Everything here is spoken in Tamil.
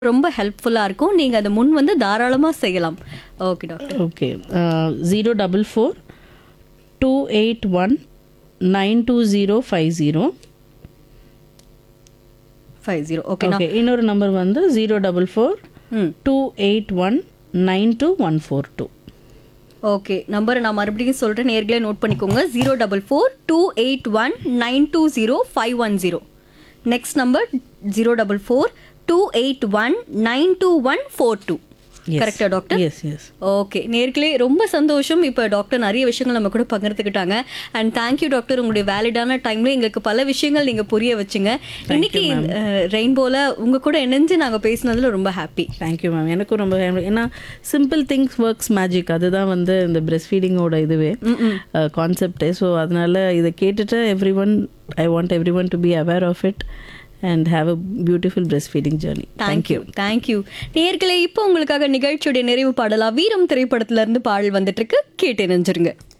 ரொம்ப ஹெல்ப்ஃபுல்லா இருக்கும் நீங்க அதை முன் வந்து தாராளமா செய்யலாம் okay doctor okay zero double four two eight one nine two zero five zero five zero okay okay இன்னொரு நம்பர் வந்து zero double four hmm two eight one nine two one four two okay நம்பரை நான் மறுபடியும் சொல்கிறேன் நேர்களே நோட் பண்ணிக்கோங்க zero double four two eight one nine two zero five one zero next number zero double four two eight one nine two one four two கரெக்டா டாக்டர் எஸ் எஸ் ஓகே நேர்களே ரொம்ப சந்தோஷம் இப்போ டாக்டர் நிறைய விஷயங்கள் நம்ம கூட பகிர்ந்துக்கிட்டாங்க அண்ட் தேங்க்யூ டாக்டர் உங்களுடைய வேலிடான டைம்ல எங்களுக்கு பல விஷயங்கள் நீங்க புரிய வச்சுங்க இன்னைக்கு ரெயின்போல உங்க கூட இணைஞ்சு நாங்க பேசினதுல ரொம்ப ஹாப்பி தேங்க்யூ மேம் எனக்கும் ரொம்ப happy. ஏன்னா சிம்பிள் திங்ஸ் ஒர்க்ஸ் மேஜிக் அதுதான் வந்து இந்த பிரெஸ்ட் ஃபீடிங்கோட இதுவே கான்செப்டே ஸோ அதனால இதை கேட்டுட்டு everyone I want everyone to be aware of it and have a beautiful breastfeeding journey thank you thank you நேர்களே இப்போ உங்களுக்காக நிகழ்ச்சியுடைய நிறைவு பாடலா வீரம் திரைப்படத்துல இருந்து பாடல் வந்துட்டு இருக்கு கேட்டு நினைஞ்சிருங்க